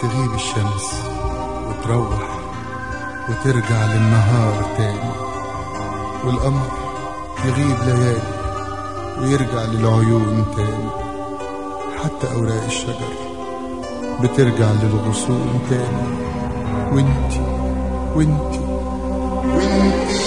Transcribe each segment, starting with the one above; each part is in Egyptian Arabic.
تغيب الشمس وتروح وترجع للنهار تاني والقمر يغيب ليالي ويرجع للعيون تاني حتى أوراق الشجر بترجع للغصون تاني وانتي وانتي وانتي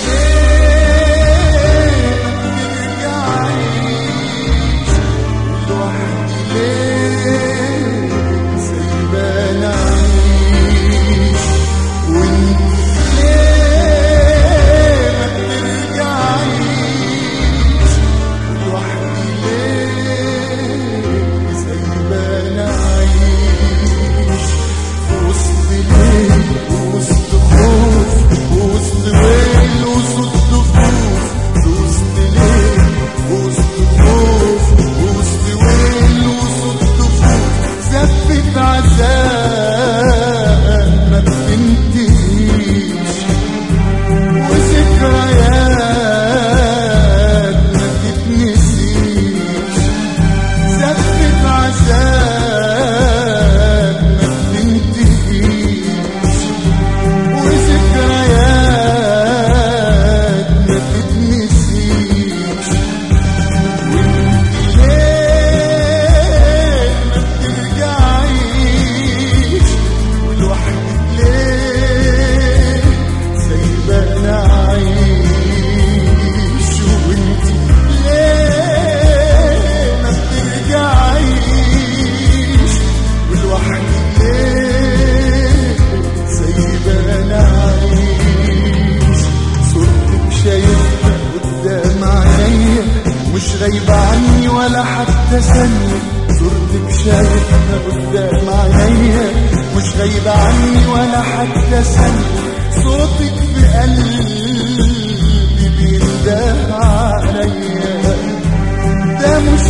غايبة عني ولا حتى ثانية صورتك شايفها قدام عينيا مش غايبة عني ولا حتى ثانية صوتك في قلبي بينده عليا ده مش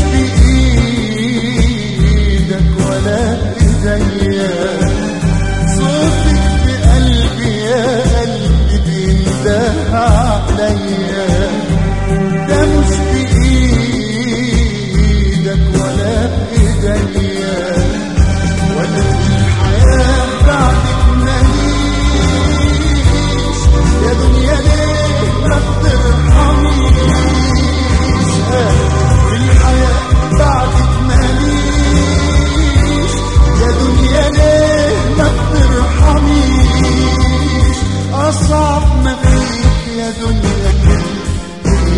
بإيدك ولا إيديا صوتك في قلبي يا قلبي بينده عليا ده مش بإيدك ولا بإيديا ولا الحياة بعدك ماليش يا دنيا ليه ما بترحميش الحياة بعدك ماليش يا دنيا ليه ما بترحميش أصعب ما فيك يا دنيا كلمة هي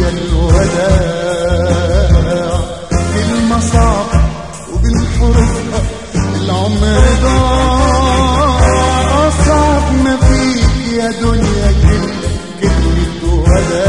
الوداع كلمة صعبة وبالحروفها العمر ضاع أصعب ما فيك يا دنيا كلمة كلمة وداع